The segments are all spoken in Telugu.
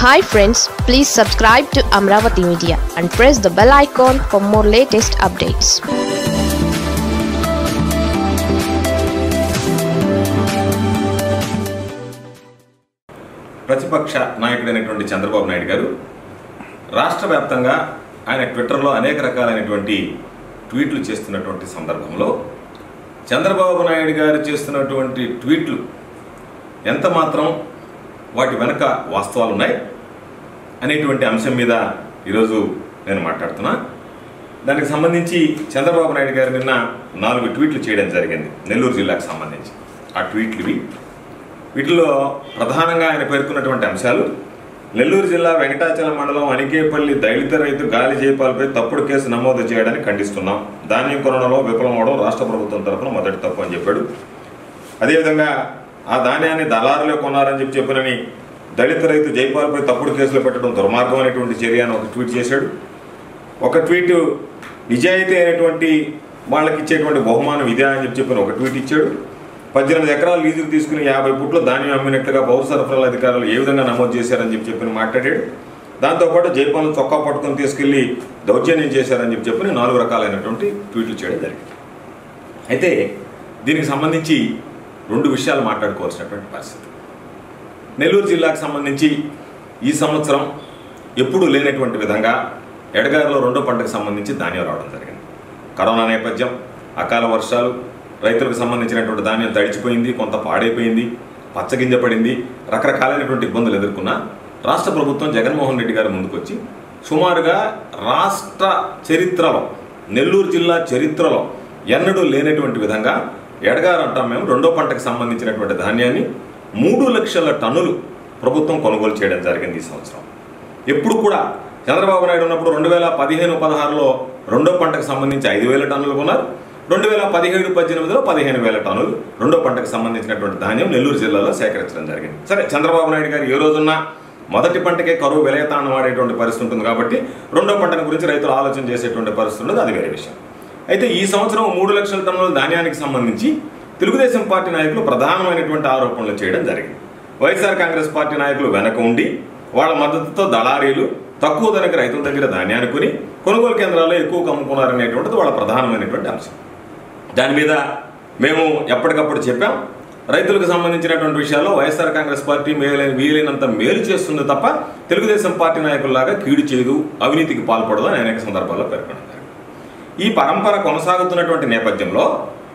hi friends please subscribe to Amaravati media and press the bell icon for more latest updates ప్రతిపక్ష నాయకుడైనటువంటి చంద్రబాబు నాయుడు గారు రాష్ట్ర వ్యాప్తంగా ఆయన ట్విట్టర్లో అనేక రకాలైనటువంటి ట్వీట్లు చేస్తున్నటువంటి సందర్భంలో చంద్రబాబు నాయుడు గారు చేస్తున్నటువంటి ట్వీట్లు ఎంత మాత్రం వాటి వెనక వాస్తవాలు ఉన్నాయి అనేటువంటి అంశం మీద ఈరోజు నేను మాట్లాడుతున్నా దానికి సంబంధించి చంద్రబాబు నాయుడు గారు నిన్న నాలుగు ట్వీట్లు చేయడం జరిగింది నెల్లూరు జిల్లాకు సంబంధించి ఆ ట్వీట్లు ఇవి వీటిలో ప్రధానంగా ఆయన పేర్కొన్నటువంటి అంశాలు నెల్లూరు జిల్లా వెంకటాచలం మండలం అనికేపల్లి దళిత రైతు గాలి జయపాల్పై తప్పుడు కేసు నమోదు చేయడాన్ని ఖండిస్తున్నాం ధాన్యం కొనడంలో విఫలమవడం రాష్ట్ర ప్రభుత్వం తరఫున మొదటి తప్పు అని చెప్పాడు అదేవిధంగా ఆ ధాన్యాన్ని దళారులే కొన్నారని చెప్పి చెప్పినని దళిత రైతు జైపాల్పై తప్పుడు కేసులు పెట్టడం దుర్మార్గం అనేటువంటి చర్య అని ఒక ట్వీట్ చేశాడు ఒక ట్వీట్ నిజాయితీ అయినటువంటి వాళ్ళకి ఇచ్చేటువంటి బహుమానం ఇదే అని చెప్పి చెప్పిన ఒక ట్వీట్ ఇచ్చాడు పద్దెనిమిది ఎకరాలు లీజుకు తీసుకుని యాభై పుట్లు ధాన్యం అమ్మినట్లుగా పౌర సరఫరాల అధికారులు ఏ విధంగా నమోదు చేశారని చెప్పి చెప్పిన మాట్లాడాడు దాంతోపాటు జైపాలను చొక్కా పట్టుకొని తీసుకెళ్లి దౌర్జన్యం చేశారని చెప్పి చెప్పిన నాలుగు రకాలైనటువంటి ట్వీట్లు చేయడం జరిగింది అయితే దీనికి సంబంధించి రెండు విషయాలు మాట్లాడుకోవాల్సినటువంటి పరిస్థితి నెల్లూరు జిల్లాకు సంబంధించి ఈ సంవత్సరం ఎప్పుడూ లేనటువంటి విధంగా ఎడగారులో రెండో పంటకు సంబంధించి ధాన్యం రావడం జరిగింది కరోనా నేపథ్యం అకాల వర్షాలు రైతులకు సంబంధించినటువంటి ధాన్యం తడిచిపోయింది కొంత పాడైపోయింది పచ్చగింజ పడింది రకరకాలైనటువంటి ఇబ్బందులు ఎదుర్కొన్న రాష్ట్ర ప్రభుత్వం జగన్మోహన్ రెడ్డి గారు ముందుకొచ్చి సుమారుగా రాష్ట్ర చరిత్రలో నెల్లూరు జిల్లా చరిత్రలో ఎన్నడూ లేనటువంటి విధంగా ఎడగారు అంటాం మేము రెండో పంటకు సంబంధించినటువంటి ధాన్యాన్ని మూడు లక్షల టన్నులు ప్రభుత్వం కొనుగోలు చేయడం జరిగింది ఈ సంవత్సరం ఎప్పుడు కూడా చంద్రబాబు నాయుడు ఉన్నప్పుడు రెండు వేల పదిహేను పదహారులో రెండో పంటకు సంబంధించి ఐదు వేల టన్నులు కొన్నారు రెండు వేల పదిహేడు పద్దెనిమిదిలో పదిహేను వేల టన్నులు రెండో పంటకు సంబంధించినటువంటి ధాన్యం నెల్లూరు జిల్లాలో సేకరించడం జరిగింది సరే చంద్రబాబు నాయుడు గారు ఏ రోజున్నా మొదటి పంటకే కరువు విలయతాండం వాడేటువంటి పరిస్థితి ఉంటుంది కాబట్టి రెండో పంటను గురించి రైతులు ఆలోచన చేసేటువంటి పరిస్థితి ఉండదు అది వేరే విషయం అయితే ఈ సంవత్సరం మూడు లక్షల టన్నుల ధాన్యానికి సంబంధించి తెలుగుదేశం పార్టీ నాయకులు ప్రధానమైనటువంటి ఆరోపణలు చేయడం జరిగింది వైఎస్ఆర్ కాంగ్రెస్ పార్టీ నాయకులు వెనక ఉండి వాళ్ళ మద్దతుతో దళారీలు తక్కువ ధరకు రైతుల దగ్గర ధాన్యాన్ని కొని కొనుగోలు కేంద్రాల్లో ఎక్కువ కమ్ముకున్నారనేటువంటిది వాళ్ళ ప్రధానమైనటువంటి అంశం దాని మీద మేము ఎప్పటికప్పుడు చెప్పాం రైతులకు సంబంధించినటువంటి విషయాల్లో వైఎస్ఆర్ కాంగ్రెస్ పార్టీ మేలైన వీలైనంత మేలు చేస్తుంది తప్ప తెలుగుదేశం పార్టీ నాయకుల్లాగా కీడు చేయదు అవినీతికి పాల్పడదు అని అనేక సందర్భాల్లో పేర్కొన్నారు ఈ పరంపర కొనసాగుతున్నటువంటి నేపథ్యంలో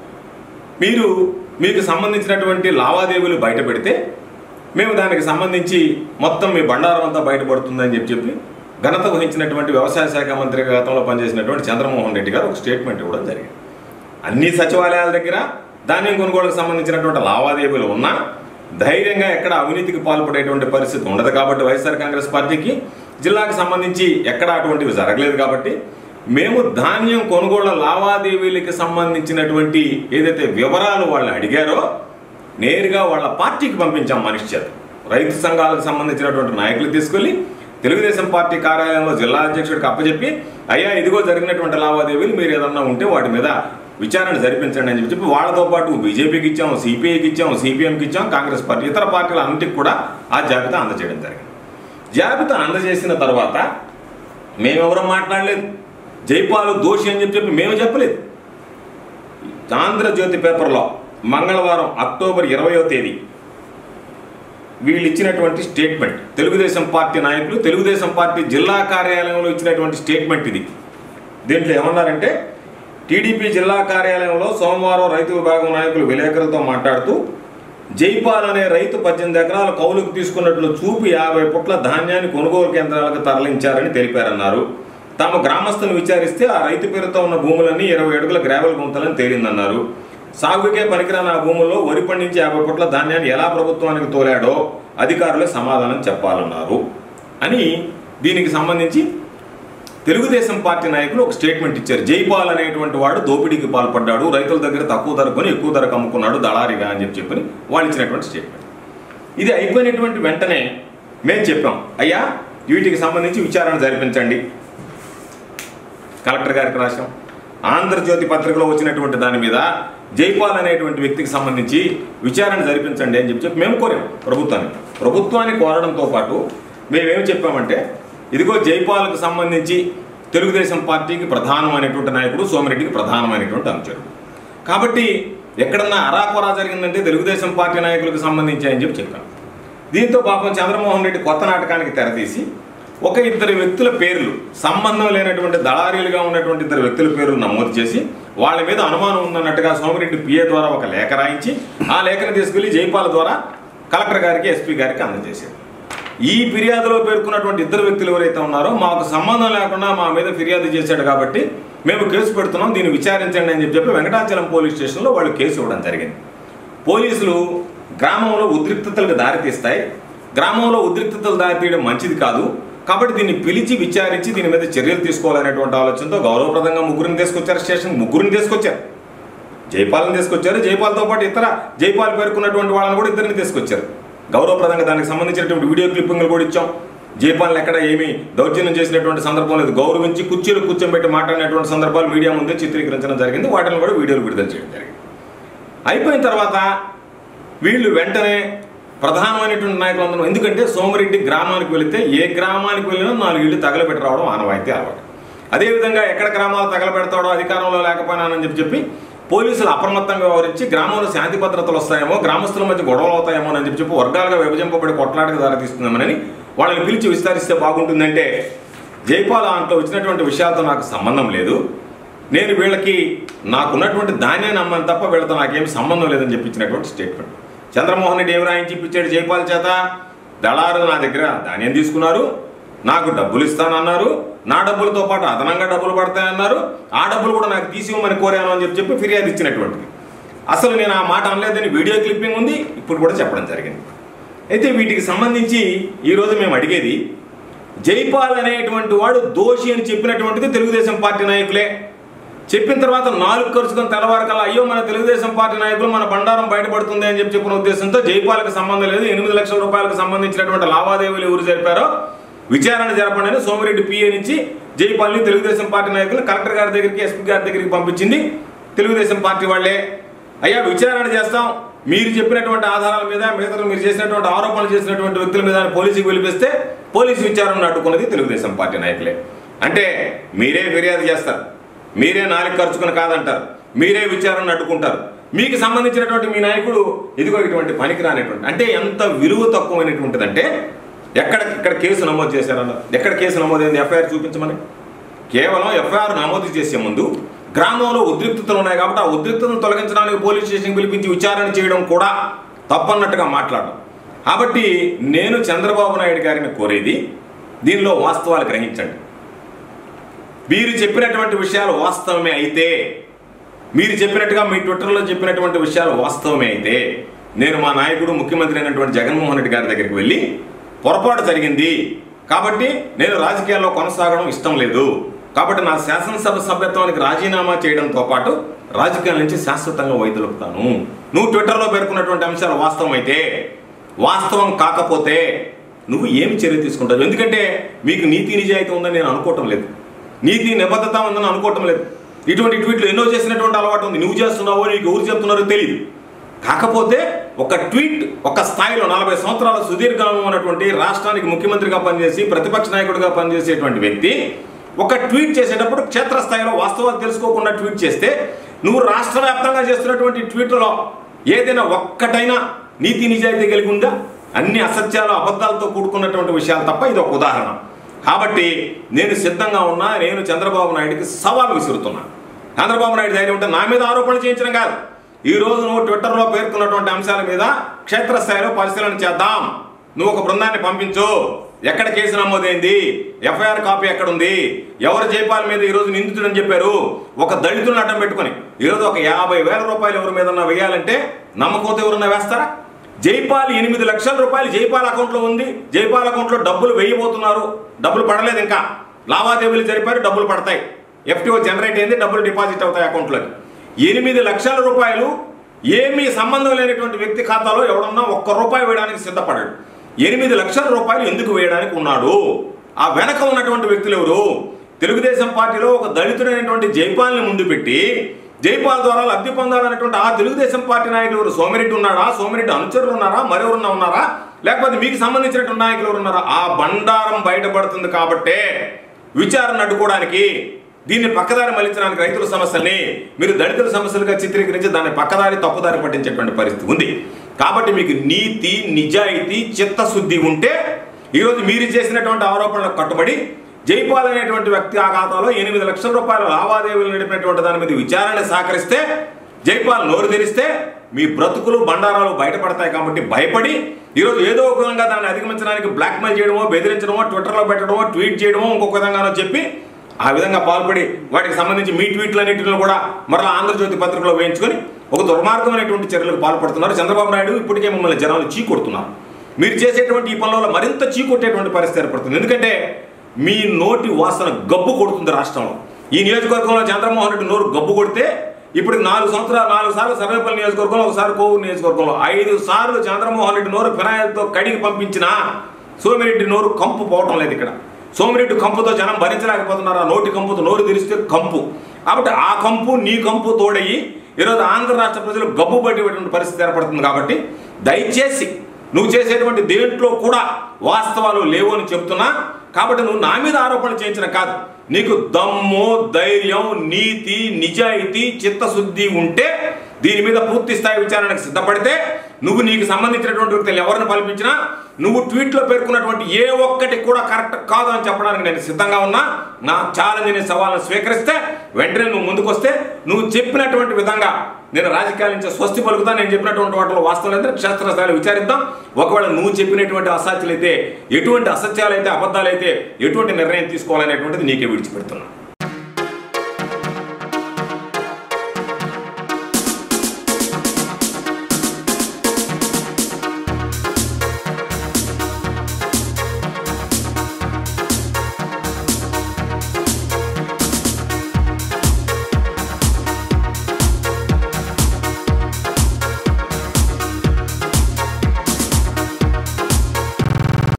మీరు మీకు సంబంధించినటువంటి లావాదేవీలు బయట పెడితే మేము దానికి సంబంధించి మొత్తం మీ బండారం అంతా బయటపడుతుందని చెప్పి చెప్పి ఘనత వహించినటువంటి వ్యవసాయ శాఖ మంత్రి గతంలో పనిచేసినటువంటి చంద్రమోహన్ రెడ్డి గారు ఒక స్టేట్మెంట్ ఇవ్వడం జరిగింది అన్ని సచివాలయాల దగ్గర ధాన్యం కొనుగోలుకు సంబంధించినటువంటి లావాదేవీలు ఉన్నా ధైర్యంగా ఎక్కడ అవినీతికి పాల్పడేటువంటి పరిస్థితి ఉండదు కాబట్టి వైఎస్ఆర్ కాంగ్రెస్ పార్టీకి జిల్లాకు సంబంధించి ఎక్కడ అటువంటివి జరగలేదు కాబట్టి మేము ధాన్యం కొనుగోళ్ల లావాదేవీలకి సంబంధించినటువంటి ఏదైతే వివరాలు వాళ్ళు అడిగారో నేరుగా వాళ్ళ పార్టీకి పంపించాం మనిషి చేత రైతు సంఘాలకు సంబంధించినటువంటి నాయకులు తీసుకెళ్లి తెలుగుదేశం పార్టీ కార్యాలయంలో జిల్లా అధ్యక్షుడికి అప్పచెప్పి అయ్యా ఇదిగో జరిగినటువంటి లావాదేవీలు మీరు ఏదన్నా ఉంటే వాటి మీద విచారణ జరిపించండి అని చెప్పి వాళ్ళతో పాటు బీజేపీకి ఇచ్చాం సిపిఐకి ఇచ్చాం సిపిఎంకి ఇచ్చాం కాంగ్రెస్ పార్టీ ఇతర పార్టీల అన్నిటికి కూడా ఆ జాబితా అందజేయడం జరిగింది జాబితా అందజేసిన తర్వాత మేమెవరం మాట్లాడలేదు జైపాలు దోషి అని చెప్పి చెప్పి మేము చెప్పలేదు ఆంధ్రజ్యోతి పేపర్లో మంగళవారం అక్టోబర్ ఇరవయో తేదీ వీళ్ళు ఇచ్చినటువంటి స్టేట్మెంట్ తెలుగుదేశం పార్టీ నాయకులు తెలుగుదేశం పార్టీ జిల్లా కార్యాలయంలో ఇచ్చినటువంటి స్టేట్మెంట్ ఇది దీంట్లో ఏమన్నారంటే టీడీపీ జిల్లా కార్యాలయంలో సోమవారం రైతు విభాగం నాయకులు విలేకరులతో మాట్లాడుతూ జైపాల్ అనే రైతు పద్దెనిమిది ఎకరాల కౌలుకు తీసుకున్నట్లు చూపి యాభై పుట్ల ధాన్యాన్ని కొనుగోలు కేంద్రాలకు తరలించారని తెలిపారన్నారు తాము గ్రామస్తులను విచారిస్తే ఆ రైతు పేరుతో ఉన్న భూములన్నీ ఇరవై అడుగుల గ్రావెల్ గుంతలని తేలిందన్నారు సాగుకే పనికిరాని ఆ భూముల్లో వరి పండించి యాభై పుట్ల ధాన్యాన్ని ఎలా ప్రభుత్వానికి తోలాడో అధికారులే సమాధానం చెప్పాలన్నారు అని దీనికి సంబంధించి తెలుగుదేశం పార్టీ నాయకులు ఒక స్టేట్మెంట్ ఇచ్చారు జైపాల్ అనేటువంటి వాడు దోపిడీకి పాల్పడ్డాడు రైతుల దగ్గర తక్కువ ధర కొని ఎక్కువ ధరకు అమ్ముకున్నాడు దళారిగా అని చెప్పి చెప్పని వాళ్ళు ఇచ్చినటువంటి స్టేట్మెంట్ ఇది అయిపోయినటువంటి వెంటనే మేము చెప్పాం అయ్యా వీటికి సంబంధించి విచారణ జరిపించండి కలెక్టర్ గారికి రాశాం ఆంధ్రజ్యోతి పత్రికలో వచ్చినటువంటి దాని మీద జైపాల్ అనేటువంటి వ్యక్తికి సంబంధించి విచారణ జరిపించండి అని చెప్పి చెప్పి మేము కోరాం ప్రభుత్వాన్ని ప్రభుత్వాన్ని కోరడంతో పాటు మేమేం చెప్పామంటే ఇదిగో జైపాల్కు సంబంధించి తెలుగుదేశం పార్టీకి ప్రధానమైనటువంటి నాయకుడు సోమిరెడ్డికి ప్రధానమైనటువంటి అనుచరుడు కాబట్టి ఎక్కడన్నా అరాకొరా జరిగిందంటే తెలుగుదేశం పార్టీ నాయకులకు సంబంధించి అని చెప్పి చెప్పాను దీంతో పాపం చంద్రమోహన్ రెడ్డి కొత్త నాటకానికి తెరతీసి ఒక ఇద్దరు వ్యక్తుల పేర్లు సంబంధం లేనటువంటి దళారీలుగా ఉన్నటువంటి ఇద్దరు వ్యక్తుల పేర్లు నమోదు చేసి వాళ్ళ మీద అనుమానం ఉందన్నట్టుగా సోమిరెడ్డి పిఏ ద్వారా ఒక లేఖ రాయించి ఆ లేఖను తీసుకెళ్లి జైపాల్ ద్వారా కలెక్టర్ గారికి ఎస్పీ గారికి అందజేశారు ఈ ఫిర్యాదులో పేర్కొన్నటువంటి ఇద్దరు వ్యక్తులు ఎవరైతే ఉన్నారో మాకు సంబంధం లేకుండా మా మీద ఫిర్యాదు చేశాడు కాబట్టి మేము కేసు పెడుతున్నాం దీన్ని విచారించండి అని చెప్పి చెప్పి వెంకటాచలం పోలీస్ స్టేషన్లో వాళ్ళు కేసు ఇవ్వడం జరిగింది పోలీసులు గ్రామంలో ఉద్రిక్తతలకు దారితీస్తాయి గ్రామంలో ఉద్రిక్తతలు దారితీయడం మంచిది కాదు కాబట్టి దీన్ని పిలిచి విచారించి దీని మీద చర్యలు తీసుకోవాలనేటువంటి ఆలోచనతో గౌరవప్రదంగా ముగ్గురిని తీసుకొచ్చారు స్టేషన్ ముగ్గురిని తీసుకొచ్చారు జైపాల్ని తీసుకొచ్చారు జైపాల్తో పాటు ఇతర జైపాల్ పేర్కొన్నటువంటి వాళ్ళని కూడా ఇద్దరిని తీసుకొచ్చారు గౌరవప్రదంగా దానికి సంబంధించినటువంటి వీడియో క్లిప్పింగ్లు కూడా ఇచ్చాం జైపాల్ని ఎక్కడ ఏమీ దౌర్జన్యం చేసినటువంటి సందర్భం లేదు గౌరవించి కుర్చీలు కూర్చోబెట్టి మాట్లాడినటువంటి సందర్భాలు మీడియా ముందే చిత్రీకరించడం జరిగింది వాటిని కూడా వీడియోలు విడుదల చేయడం జరిగింది అయిపోయిన తర్వాత వీళ్ళు వెంటనే ప్రధానమైనటువంటి నాయకులందరూ ఎందుకంటే సోమిరెడ్డి గ్రామానికి వెళితే ఏ గ్రామానికి వెళ్ళినా నాలుగు ఇళ్ళు తగలబెట్టి రావడం ఆనవాయితీ అలవాటు అదేవిధంగా ఎక్కడ గ్రామాలు తగలబెడతాడో అధికారంలో లేకపోయినానని చెప్పి చెప్పి పోలీసులు అప్రమత్తంగా వ్యవహరించి గ్రామంలో శాంతి భద్రతలు వస్తాయేమో గ్రామస్తుల మధ్య గొడవలు అవుతాయేమో అని చెప్పి చెప్పి వర్గాలుగా విభజింపబడి కొట్లాటకు దారితీస్తుందేమని వాళ్ళని పిలిచి విస్తరిస్తే బాగుంటుందంటే జైపాల్ దాంట్లో వచ్చినటువంటి విషయాలతో నాకు సంబంధం లేదు నేను వీళ్ళకి నాకున్నటువంటి ధాన్యాన్ని అమ్మని తప్ప వీళ్ళతో నాకేం సంబంధం లేదని చెప్పించినటువంటి స్టేట్మెంట్ చంద్రమోహన్ రెడ్డి ఏం రాయించి ఇప్పించాడు జైపాల్ చేత దళారు నా దగ్గర ధాన్యం తీసుకున్నారు నాకు డబ్బులు ఇస్తానన్నారు నా డబ్బులతో పాటు అదనంగా డబ్బులు పడతాయన్నారు ఆ డబ్బులు కూడా నాకు తీసివ్వమని కోరాను అని చెప్పి చెప్పి ఫిర్యాదు ఇచ్చినటువంటిది అసలు నేను ఆ మాట అనలేదని వీడియో క్లిప్పింగ్ ఉంది ఇప్పుడు కూడా చెప్పడం జరిగింది అయితే వీటికి సంబంధించి ఈరోజు మేము అడిగేది జైపాల్ అనేటువంటి వాడు దోషి అని చెప్పినటువంటిది తెలుగుదేశం పార్టీ నాయకులే చెప్పిన తర్వాత నాలుగు ఖర్చుకొని తెల్లవారకల్లా అయ్యో మన తెలుగుదేశం పార్టీ నాయకులు మన బండారం బయటపడుతుంది అని చెప్పి చెప్పిన ఉద్దేశంతో జైపాల్కి సంబంధం లేదు ఎనిమిది లక్షల రూపాయలకు సంబంధించినటువంటి లావాదేవీలు ఎవరు జరిపారో విచారణ జరపండి అని సోమిరెడ్డి పిఏ నుంచి జైపాల్ని తెలుగుదేశం పార్టీ నాయకులు కలెక్టర్ గారి దగ్గరికి ఎస్పీ గారి దగ్గరికి పంపించింది తెలుగుదేశం పార్టీ వాళ్ళే అయ్యా విచారణ చేస్తాం మీరు చెప్పినటువంటి ఆధారాల మీద మిగతా మీరు చేసినటువంటి ఆరోపణలు చేసినటువంటి వ్యక్తుల మీద పోలీసుకి పిలిపిస్తే పోలీసు విచారణ అడ్డుకున్నది తెలుగుదేశం పార్టీ నాయకులే అంటే మీరే ఫిర్యాదు చేస్తారు మీరే నాలుగు ఖర్చుకుని కాదంటారు మీరే విచారణ అడ్డుకుంటారు మీకు సంబంధించినటువంటి మీ నాయకుడు ఇదిగో ఇటువంటి పనికి రానటువంటి అంటే ఎంత విలువ తక్కువైనటువంటిదంటే ఎక్కడ ఇక్కడ కేసు నమోదు చేశారన్న ఎక్కడ కేసు నమోదైంది ఎఫ్ఐఆర్ చూపించమని కేవలం ఎఫ్ఐఆర్ నమోదు చేసే ముందు గ్రామంలో ఉద్రిక్తతలు ఉన్నాయి కాబట్టి ఆ ఉద్రిక్తతను తొలగించడానికి పోలీస్ స్టేషన్ పిలిపించి విచారణ చేయడం కూడా తప్పన్నట్టుగా మాట్లాడడం కాబట్టి నేను చంద్రబాబు నాయుడు గారిని కోరేది దీనిలో వాస్తవాలు గ్రహించండి మీరు చెప్పినటువంటి విషయాలు వాస్తవమే అయితే మీరు చెప్పినట్టుగా మీ ట్విట్టర్లో చెప్పినటువంటి విషయాలు వాస్తవమే అయితే నేను మా నాయకుడు ముఖ్యమంత్రి అయినటువంటి జగన్మోహన్ రెడ్డి గారి దగ్గరికి వెళ్ళి పొరపాటు జరిగింది కాబట్టి నేను రాజకీయాల్లో కొనసాగడం ఇష్టం లేదు కాబట్టి నా శాసనసభ సభ్యత్వానికి రాజీనామా చేయడంతో పాటు రాజకీయాల నుంచి శాశ్వతంగా వైదొలుపుతాను నువ్వు ట్విట్టర్లో పేర్కొన్నటువంటి అంశాలు వాస్తవం అయితే వాస్తవం కాకపోతే నువ్వు ఏమి చర్య తీసుకుంటావు ఎందుకంటే మీకు నీతి నిజాయితీ ఉందని నేను అనుకోవటం లేదు నీతి నిబద్ధత ఉందని అనుకోవటం లేదు ఇటువంటి ట్వీట్లు ఎన్నో చేసినటువంటి అలవాటు ఉంది నువ్వు చేస్తున్నావో నీకు ఎవరు చెప్తున్నారో తెలియదు కాకపోతే ఒక ట్వీట్ ఒక స్థాయిలో నలభై సంవత్సరాల సుదీర్ఘంగా ఉన్నటువంటి రాష్ట్రానికి ముఖ్యమంత్రిగా పనిచేసి ప్రతిపక్ష నాయకుడిగా పనిచేసేటువంటి వ్యక్తి ఒక ట్వీట్ చేసేటప్పుడు క్షేత్రస్థాయిలో వాస్తవాలు తెలుసుకోకుండా ట్వీట్ చేస్తే నువ్వు రాష్ట్ర వ్యాప్తంగా చేస్తున్నటువంటి ట్వీట్లలో ఏదైనా ఒక్కటైనా నీతి నిజాయితీ కలిగి ఉందా అన్ని అసత్యాలు అబద్ధాలతో కూడుకున్నటువంటి విషయాలు తప్ప ఇది ఒక ఉదాహరణ కాబట్టి నేను సిద్ధంగా ఉన్నా నేను చంద్రబాబు నాయుడికి సవాల్ విసురుతున్నా చంద్రబాబు నాయుడు ధైర్యం ఉంటే నా మీద ఆరోపణలు చేయించడం కాదు ఈ రోజు నువ్వు ట్విట్టర్లో పేర్కొన్నటువంటి అంశాల మీద క్షేత్రస్థాయిలో పరిశీలన చేద్దాం నువ్వు ఒక బృందాన్ని పంపించు ఎక్కడ కేసు నమోదైంది ఎఫ్ఐఆర్ కాపీ ఎక్కడుంది ఎవరు జైపాల్ మీద ఈరోజు నిందితుడని చెప్పారు ఒక దళితులను అడ్డం పెట్టుకుని ఈరోజు ఒక యాభై వేల రూపాయలు ఎవరి మీద వేయాలంటే నమ్మకంతో ఎవరన్నా వేస్తారా జైపాల్ ఎనిమిది లక్షల రూపాయలు జైపాల్ అకౌంట్లో ఉంది జైపాల్ అకౌంట్లో డబ్బులు వేయబోతున్నారు డబ్బులు పడలేదు ఇంకా లావాదేవీలు జరిపారు డబ్బులు పడతాయి ఎఫ్టీఓ జనరేట్ అయింది డబ్బులు డిపాజిట్ అవుతాయి అకౌంట్లోకి ఎనిమిది లక్షల రూపాయలు ఏమీ సంబంధం లేనటువంటి వ్యక్తి ఖాతాలో ఎవడన్నా ఒక్క రూపాయి వేయడానికి సిద్ధపడాడు ఎనిమిది లక్షల రూపాయలు ఎందుకు వేయడానికి ఉన్నాడు ఆ వెనక ఉన్నటువంటి వ్యక్తులు ఎవరు తెలుగుదేశం పార్టీలో ఒక దళితుడైనటువంటి జైపాల్ని ముందు పెట్టి జైపాల్ ద్వారా లబ్ధి పొందాలనేటువంటి ఆ తెలుగుదేశం పార్టీ నాయకులు ఎవరు సోమిరెడ్డి ఉన్నాడా సోమిరెడ్డి అనుచరులు ఉన్నారా మరెవరన్నా ఉన్నారా లేకపోతే మీకు సంబంధించినటువంటి నాయకులు ఎవరు ఉన్నారా ఆ బండారం బయటపడుతుంది కాబట్టే విచారణ అడ్డుకోవడానికి దీన్ని పక్కదారి మళ్లించడానికి రైతుల సమస్యల్ని మీరు దళితుల సమస్యలుగా చిత్రీకరించి దాన్ని పక్కదారి తప్పుదారి పట్టించేటువంటి పరిస్థితి ఉంది కాబట్టి మీకు నీతి నిజాయితీ చిత్తశుద్ధి ఉంటే ఈరోజు మీరు చేసినటువంటి ఆరోపణలకు కట్టుబడి జైపాల్ అనేటువంటి వ్యక్తి ఆ ఖాతాలో ఎనిమిది లక్షల రూపాయల లావాదేవీలు నడిపినటువంటి దాని మీద విచారణ సహకరిస్తే జైపాల్ నోరు తెరిస్తే మీ బ్రతుకులు బండారాలు బయటపడతాయి కాబట్టి భయపడి ఈరోజు ఏదో ఒక విధంగా దాన్ని అధిగమించడానికి బ్లాక్మెయిల్ చేయడమో బెదిరించడమో ట్విట్టర్లో పెట్టడమో ట్వీట్ చేయడమో ఇంకొక విధంగానో చెప్పి ఆ విధంగా పాల్పడి వాటికి సంబంధించి మీ ట్వీట్లన్నింటిలో కూడా మరలా ఆంధ్రజ్యోతి పత్రికలో వేయించుకొని ఒక దుర్మార్గమైనటువంటి చర్యలకు పాల్పడుతున్నారు చంద్రబాబు నాయుడు ఇప్పటికే మిమ్మల్ని జనాలు చీకొడుతున్నారు మీరు చేసేటువంటి ఈ పనుల మరింత చీకొట్టేటువంటి పరిస్థితి ఏర్పడుతుంది ఎందుకంటే మీ నోటి వాసన గబ్బు కొడుతుంది రాష్ట్రంలో ఈ నియోజకవర్గంలో చంద్రమోహన్ రెడ్డి నోరు గబ్బు కొడితే ఇప్పుడు నాలుగు సంవత్సరాలు నాలుగు సార్లు సర్వేపల్లి నియోజకవర్గంలో ఒకసారి కోవూరు నియోజకవర్గంలో ఐదు సార్లు చంద్రమోహన్ రెడ్డి నోరు ఫినాయిల్తో కడిగి పంపించిన సోమిరెడ్డి నోరు కంపు పోవటం లేదు ఇక్కడ సోమిరెడ్డి కంపుతో జనం భరించలేకపోతున్నారు ఆ నోటి కంపుతో నోరు తెరిస్తే కంపు కాబట్టి ఆ కంపు నీ కంపు తోడయి ఈరోజు ఆంధ్ర రాష్ట్ర ప్రజలు గబ్బు పట్టేటువంటి పరిస్థితి ఏర్పడుతుంది కాబట్టి దయచేసి నువ్వు చేసేటువంటి దేంట్లో కూడా వాస్తవాలు లేవు అని చెప్తున్నా కాబట్టి నువ్వు నా మీద ఆరోపణలు చేయించిన కాదు నీకు దమ్ము ధైర్యం నీతి నిజాయితీ చిత్తశుద్ధి ఉంటే దీని మీద పూర్తి స్థాయి విచారణకు సిద్ధపడితే నువ్వు నీకు సంబంధించినటువంటి వ్యక్తులు ఎవరిని పలిపించినా నువ్వు ట్వీట్లో పేర్కొన్నటువంటి ఏ ఒక్కటి కూడా కరెక్ట్ కాదు అని చెప్పడానికి నేను సిద్ధంగా ఉన్నా నా ఛాలెంజ్ ని సవాళ్ళను స్వీకరిస్తే వెంటనే నువ్వు ముందుకొస్తే నువ్వు చెప్పినటువంటి విధంగా నేను రాజకీయాల నుంచి స్వస్తి పలుకుతా నేను చెప్పినటువంటి వాటిలో వాస్తవం అయితే క్షేత్రస్థాయిలో విచారిద్దాం ఒకవేళ నువ్వు చెప్పినటువంటి అసత్యాలు అయితే ఎటువంటి అసత్యాలు అయితే అబద్ధాలు అయితే ఎటువంటి నిర్ణయం తీసుకోవాలనేటువంటిది నీకే విడిచిపెడుతున్నా